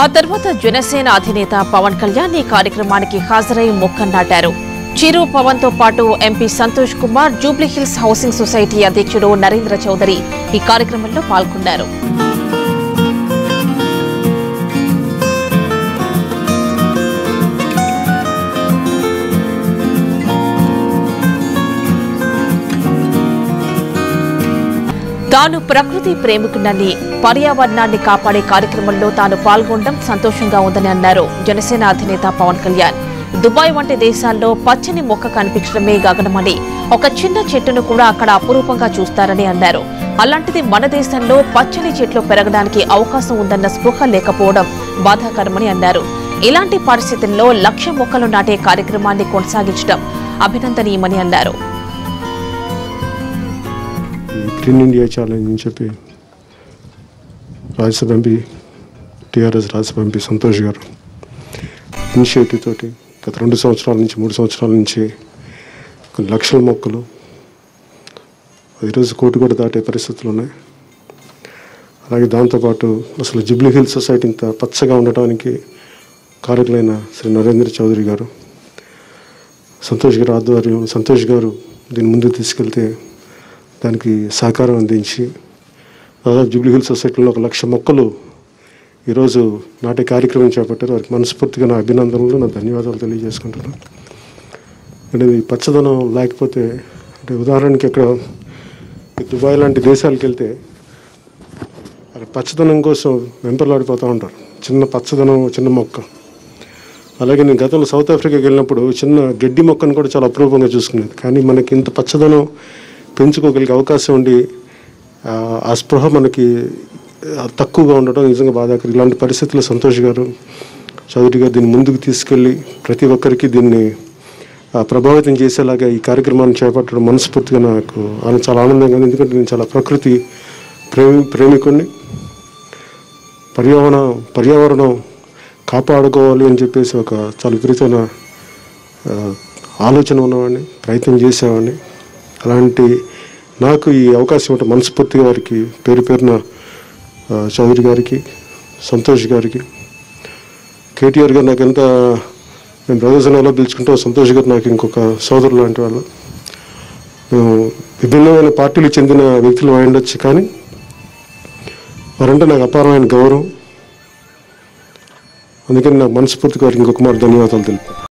ఆ తర్వాత జనసేన అధినేత పవన్ కళ్యాణ్ ఈ కార్యక్రమానికి హాజరై మొక్కం నాటారు చిరు పవన్ తో పాటు MP Santosh Kumar Jubilee Hills housing society అధ్యక్షుడు నరేంద్ర చౌదరి ఈ కార్యక్రమంలో పాల్గొన్నారు తాను ప్రకృతి ప్రేమికునని పర్యావరణాన్ని కాపాడే కార్యక్రమంలో తాను పాల్గొనడం సంతోషంగా ఉందని అన్నారు జనసేన అధినేత పవన్ కళ్యాణ్ దుబాయ్ వంటి దేశాల్లో పచ్చని మొక్క కనిపించడమే గగనమని ఒక చిన్న చెట్టును కూడా అక్కడ అపురూపంగా చూస్తారని అన్నారు అలాంటిది మన దేశంలో పచ్చని చెట్లు పెరగడానికి అవకాశం ఉందన్న స్పృహ లేకపోవడం బాధాకరమని అన్నారు ఇలాంటి పరిస్థితుల్లో లక్ష మొక్కలు నాటే కార్యక్రమాన్ని కొనసాగించడం అభినందనీయమని అన్నారు ఈ గ్రీన్ ఇండియా ఛాలెంజ్ అని చెప్పి Rajya Sabha MP TRS Rajya Sabha MP Santosh గారు ఇనిషియేటివ్ తోటి గత రెండు సంవత్సరాల నుంచి మూడు సంవత్సరాల నుంచి కొన్ని లక్షల మొక్కలు ఈరోజు కోటి కూడా దాటే పరిస్థితులు ఉన్నాయి అలాగే దాంతోపాటు అసలు జుబ్లీ హిల్ సొసైటీ ఇంత పచ్చగా ఉండటానికి కారకులైన శ్రీ నరేంద్ర చౌదరి గారు సంతోష్ గారు ఆధ్వర్యం సంతోష్ గారు దీన్ని ముందుకు తీసుకెళ్తే దానికి సహకారం అందించి దాదాపు జూబ్లీ హిల్ సొసైటీలో ఒక లక్ష మొక్కలు ఈరోజు నాటే కార్యక్రమం చేపట్టారు వారికి మనస్ఫూర్తిగా నా అభినందనలు నా ధన్యవాదాలు తెలియజేసుకుంటున్నాను అంటే ఈ పచ్చదనం లేకపోతే అంటే ఉదాహరణకి ఇక్కడ ఈ దుబాయ్ లాంటి దేశాలకు వెళ్తే అక్కడ పచ్చదనం కోసం వెంపర్లాడిపోతూ ఉంటారు చిన్న పచ్చదనం చిన్న మొక్క అలాగే నేను గతంలో సౌత్ ఆఫ్రికాకి వెళ్ళినప్పుడు చిన్న గడ్డి మొక్కను కూడా చాలా అపరూపంగా చూసుకునేది కానీ మనకి ఇంత పచ్చదనం పెంచుకోగలిగే అవకాశం ఉండి ఆ, ఆ స్పృహ మనకి ఆ, తక్కువగా ఉండడం నిజంగా బాధాకరం ఇలాంటి పరిస్థితుల్లో సంతోష్ గారు చౌదరి గారు దీన్ని ముందుకు తీసుకెళ్ళి ప్రతి ఒక్కరికి దీన్ని ఆ, ప్రభావితం చేసేలాగా ఈ కార్యక్రమాన్ని చేపట్టడం మనస్ఫూర్తిగా నాకు ఆన- చాలా ఆనందంగా ఉంది ఎందుకంటే నేను చాలా ప్రకృతి ప్రేమి ప్రేమికుడిని పర్యావరణ పర్యావరణం కాపాడుకోవాలి అని చెప్పేసి ఒక చాలా విపరీతమైన ఆ, ఆలోచన ఉన్నవాడిని ప్రయత్నం చేసేవాడిని అలాంటి నాకు ఈ అవకాశం ఇవ్వటం మనస్ఫూర్తిగా వారికి పేరు పేరున ఆ, చౌదరి గారికి సంతోష్ గారికి కేటీఆర్ గారు నాకు ఎంత మేము బ్రదర్స్ అని ఎలా పిలుచుకుంటాం సంతోష్ గారు నాకు ఇంకొక సోదరు లాంటి వాళ్ళు మేము విభిన్నమైన పార్టీలకు చెందిన వ్యక్తులు అయి ఉండొచ్చు కానీ వారంటే నాకు అపారమైన గౌరవం అందుకని నాకు మనస్ఫూర్తిగా వారికి ఇంకొక మారు ధన్యవాదాలు తెలుపు